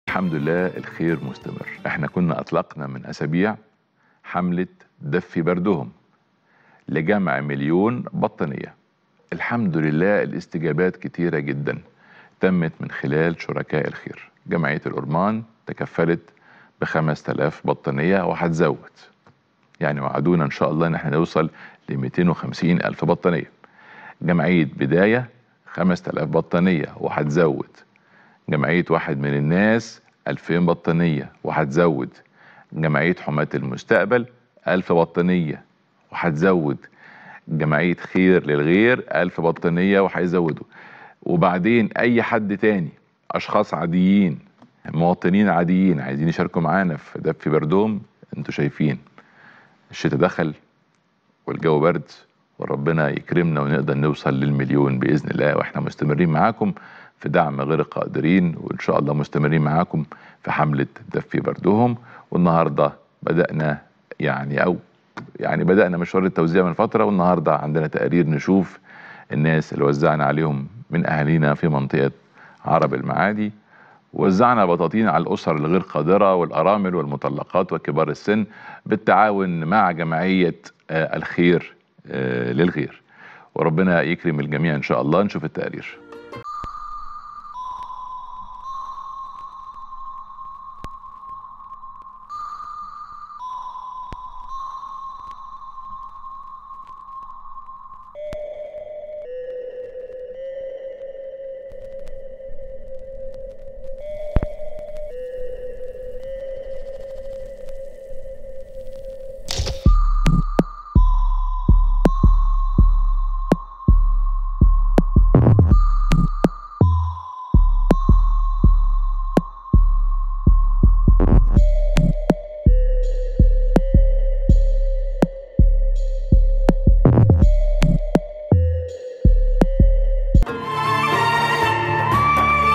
الحمد لله الخير مستمر احنا كنا اطلقنا من اسابيع حملة دفي بردهم لجمع مليون بطانية الحمد لله الاستجابات كتيرة جدا تمت من خلال شركاء الخير جمعية الأرمان تكفلت بخمس تلاف بطانية وهتزود يعني وعدونا إن شاء الله إن احنا نوصل ل 250 ألف بطانية جمعية بداية خمس تلاف بطانية وهتزود جمعية واحد من الناس 2000 بطانية وهتزود جمعية حماة المستقبل 1000 بطانية وهتزود جمعية خير للغير 1000 بطانية وهيزودوا وبعدين أي حد تاني أشخاص عاديين مواطنين عاديين عايزين يشاركوا معانا في دف بردهم انتوا شايفين الشتاء دخل والجو برد وربنا يكرمنا ونقدر نوصل للمليون باذن الله واحنا مستمرين معاكم في دعم غير القادرين وان شاء الله مستمرين معاكم في حمله دفي بردهم والنهارده بدانا يعني او يعني بدانا مشوار التوزيع من فتره والنهارده عندنا تقارير نشوف الناس اللي وزعنا عليهم من اهالينا في منطقه عرب المعادي وزعنا بطاطين على الاسر الغير قادره والارامل والمطلقات وكبار السن بالتعاون مع جمعيه الخير للغير وربنا يكرم الجميع ان شاء الله نشوف التقارير